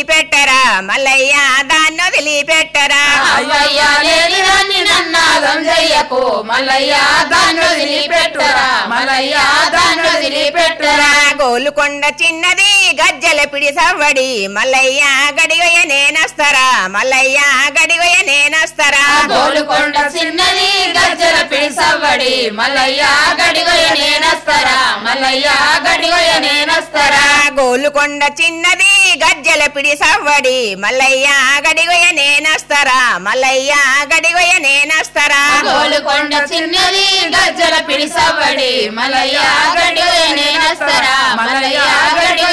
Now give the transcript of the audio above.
వదిలిపెట్టరా మల్లయ్య దాన్ని వదిలిపెట్టరా అయ్యయ్యా లేని దాన్ని నన్నాదం చెయ్యకు మల్లయ్య దాన్ని వదిలిపెట్టురా మల్లయ్య దాన్ని వదిలిపెట్టురా గోలుకొండ చిన్నది గజ్జల పిడి సవ్వడి మల్లయ్య గడిగొయ నేనస్తరా మల్లయ్య గడిగొయ నేనస్తరా గోలుకొండ చిన్నది గజ్జల పిడిసవ్వడి మల్లయ్య గడిగొయ నేనస్తరా మల్లయ్య గడిగొయ నేనస్తరా గోలుకొండ చిన్నది గజ్జల పిడి సవ్వడి మల్లయ్య గడిగొయ నేనస్తరా మల్లయ్య గడిగొయ నేనస్తరా గోలుకొండ చిన్నది గజ్జల పిడిసవ్వడి మల్లయ్య గడిగొయ నేనస్తరా మల్లయ్య గడిగొయ